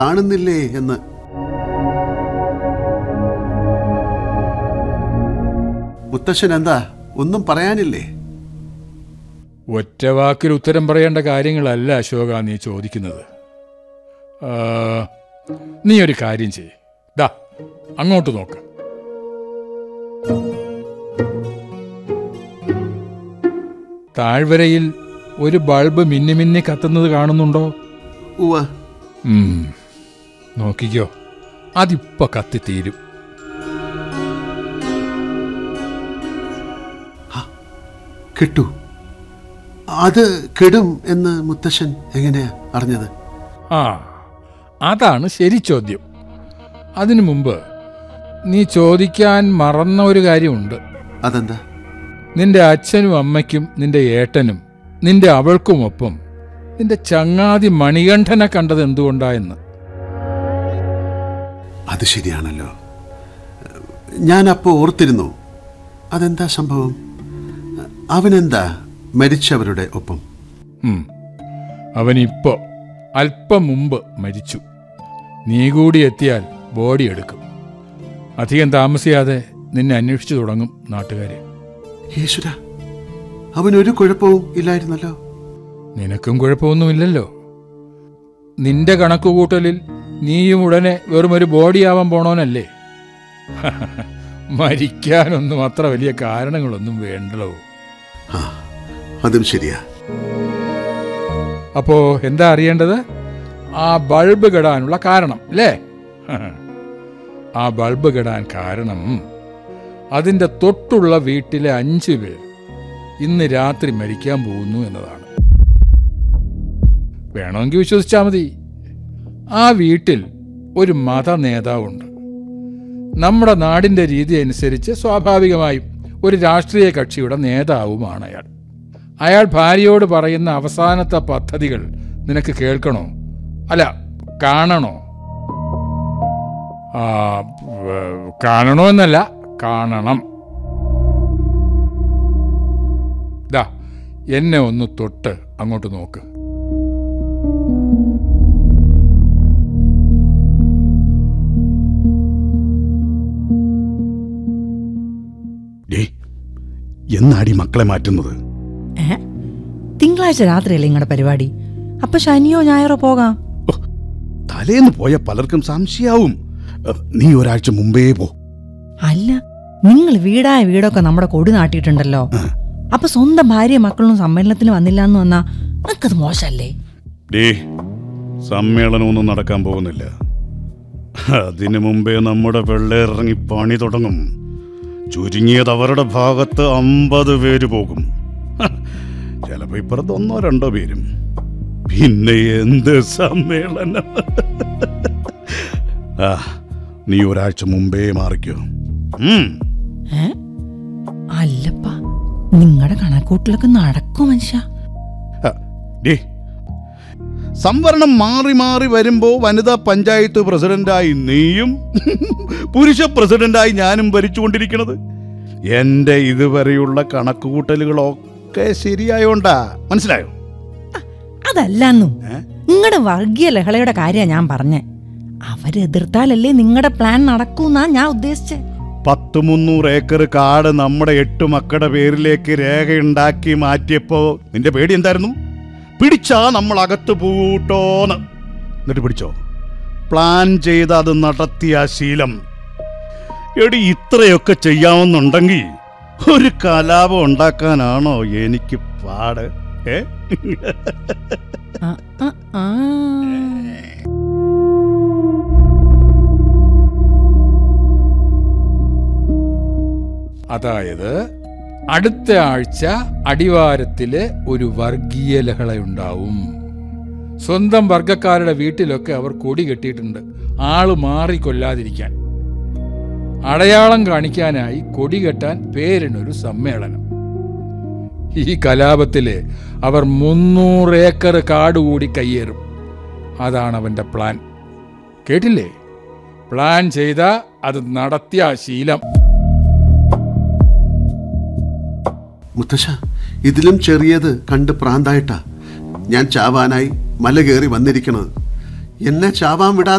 കാണുന്നില്ലേ എന്ന് മുത്തശ്ശൻ എന്താ ഒന്നും പറയാനില്ലേ ഒറ്റ വാക്കിൽ ഉത്തരം പറയേണ്ട കാര്യങ്ങളല്ല അശോക നീ ചോദിക്കുന്നത് ആ, നീ ഒരു കാര്യം ചെയ്യ് ദാ അങ്ങോട്ട് നോക്ക് താഴ്വരയിൽ ഒരു ബൾബ് മിന്നി മിന്നി കത്തുന്നത് കാണുന്നുണ്ടോ ഉവ ഉം, നോക്കിക്കോ അതിപ്പോ കത്തിത്തീരും കിട്ടു അത് കെടും എന്ന് മുത്തശ്ശൻ എങ്ങനെയാ അറിഞ്ഞത് ആ അതാണ് ശരി ചോദ്യം അതിനു മുമ്പ് നീ ചോദിക്കാൻ മറന്ന ഒരു കാര്യമുണ്ട് അതെന്താ നിന്റെ അച്ഛനും അമ്മയ്ക്കും നിന്റെ ഏട്ടനും നിന്റെ അവൾക്കുമൊപ്പം നിന്റെ ചങ്ങാതി മണികണ്ഠനെ കണ്ടത് എന്തുകൊണ്ടായെന്ന് അത് ശരിയാണല്ലോ ഞാൻ അപ്പോൾ ഓർത്തിരുന്നു അതെന്താ സംഭവം അവനെന്താ മരിച്ചവരുടെ ഒപ്പം ഉം. അവനിപ്പോ അല്പം മുമ്പ് മരിച്ചു നീ കൂടി എത്തിയാൽ ബോഡി എടുക്കും അധികം താമസിയാതെ നിന്നെ അന്വേഷിച്ചു തുടങ്ങും നാട്ടുകാരെ യേശുര അവനൊരു കുഴപ്പവും ഇല്ലായിരുന്നല്ലോ നിനക്കും കുഴപ്പമൊന്നുമില്ലല്ലോ നിന്റെ കണക്കുകൂട്ടലിൽ നീയും ഉടനെ വെറുമൊരു ബോഡിയാവാൻ പോണോനല്ലേ മരിക്കാനൊന്നും അത്ര വലിയ കാരണങ്ങളൊന്നും വേണ്ടല്ലോ ആ അതും ശരിയാ അപ്പോ എന്താ അറിയേണ്ടത് ആ ബൾബ് കെടാനുള്ള കാരണം അല്ലേ ആ ബൾബ് കെടാൻ കാരണം അതിന്റെ തൊട്ടുള്ള വീട്ടിലെ അഞ്ചു പേർ ഇന്ന് രാത്രി മരിക്കാൻ പോകുന്നു എന്നതാണ് വേണമെങ്കിൽ വിശ്വസിച്ചാൽ മതി ആ വീട്ടിൽ ഒരു മത നേതാവുണ്ട് നമ്മുടെ നാടിന്റെ രീതി അനുസരിച്ച് സ്വാഭാവികമായും ഒരു രാഷ്ട്രീയ കക്ഷിയുടെ നേതാവുമാണ് അയാൾ അയാൾ ഭാര്യയോട് പറയുന്ന അവസാനത്തെ പദ്ധതികൾ നിനക്ക് കേൾക്കണോ അല്ല കാണണോ ആ, ഏർ, കാണണോ എന്നല്ല കാണണം ദാ എന്നെ ഒന്ന് തൊട്ട് അങ്ങോട്ട് നോക്ക് ഡേ എന്നാടി മക്കളെ മാറ്റുന്നത് ഏ തിങ്കളാഴ്ച രാത്രിയല്ലേ നിങ്ങളുടെ പരിപാടി അപ്പൊ ശനിയോ ഞായറോ പോകാം ഓ, തലേന്ന് പോയ പലർക്കും സംശയാവും ഏ, നീ ഒരാഴ്ച മുമ്പേ പോ അല്ല നിങ്ങൾ വീടായ വീടൊക്കെ നമ്മുടെ കൊടി നാട്ടിയിട്ടുണ്ടല്ലോ അപ്പൊ സ്വന്തം ഭാര്യ മക്കളും സമ്മേളനത്തിന് വന്നില്ല എന്ന് വന്നാ നിനക്കത് മോശല്ലേ ഡേ സമ്മേളനമൊന്നും നടക്കാൻ പോകുന്നില്ല അതിനു മുമ്പേ നമ്മുടെ വെള്ളേറിറങ്ങി പണി തുടങ്ങും ചുരുങ്ങിയത് അവരുടെ ഭാഗത്ത് അമ്പത് പേര് പോകും ഹ, ചിലപ്പോ ഇപ്പുറത്ത് ഒന്നോ രണ്ടോ പേരും പിന്നെ എന്ത് സമ്മേളനം ആ നീ ഒരാഴ്ച മുമ്പേ മാറിക്കോ ഉം ഏ അല്ലപ്പ നിങ്ങളുടെ കണക്കൂട്ടിലൊക്കെ നടക്കും മനുഷ്യ ഹ, ഡേ സംവരണം മാറി മാറി വരുമ്പോ വനിതാ പഞ്ചായത്ത് പ്രസിഡന്റായി നീയും പുരുഷ പ്രസിഡന്റായി ഞാനും ഭരിച്ചുകൊണ്ടിരിക്കുന്നത് എന്റെ ഇതുവരെയുള്ള കണക്കുകൂട്ടലുകളൊക്കെ ശരിയായോണ്ടാ മനസ്സിലായോ അതല്ലെന്നും ഏ? നിങ്ങളുടെ വർഗീയ ലഹളയുടെ കാര്യ ഞാൻ പറഞ്ഞേ അവരെതിർത്താലല്ലേ നിങ്ങളുടെ പ്ലാൻ നടക്കൂന്നാ ഞാൻ ഉദ്ദേശിച്ചേ പത്ത് മുന്നൂറ് ഏക്കർ കാട് നമ്മുടെ എട്ട് മക്കളുടെ പേരിലേക്ക് രേഖയുണ്ടാക്കി മാറ്റിയപ്പോ നിന്റെ പേടി എന്തായിരുന്നു പിടിച്ചാ നമ്മൾ അകത്ത് പൂട്ടോന്ന് എന്നിട്ട് പിടിച്ചോ പ്ലാൻ ചെയ്ത് അത് നടത്തിയ ആ ശീലം എടി ഇത്രയൊക്കെ ചെയ്യാവുന്നുണ്ടെങ്കിൽ ഒരു കലാപം ഉണ്ടാക്കാനാണോ എനിക്ക് പാട് ഏ ആ, ആ, ആ. അതായത് അടുത്ത ആഴ്ച അടിവാരത്തില് ഒരു വർഗീയ ലഹളയുണ്ടാവും സ്വന്തം വർഗക്കാരുടെ വീട്ടിലൊക്കെ അവർ കൊടി കെട്ടിയിട്ടുണ്ട് ആള് മാറി കൊല്ലാതിരിക്കാൻ അടയാളം കാണിക്കാനായി കൊടി കെട്ടാൻ പേരിനൊരു സമ്മേളനം ഈ കലാപത്തില് അവർ മുന്നൂറ് ഏക്കർ കാട് കൂടി കയ്യേറും അതാണ് അവന്റെ പ്ലാൻ കേട്ടില്ലേ പ്ലാൻ ചെയ്ത അത് നടത്തിയ ശീലം മുത്തശ്ശ ഇതിലും ചെറിയത് കണ്ട് പ്രാന്തായിട്ടാ ഞാൻ ചാവാനായി മല കയറി വന്നിരിക്കണത് എന്നെ ചാവാൻ വിടാതെ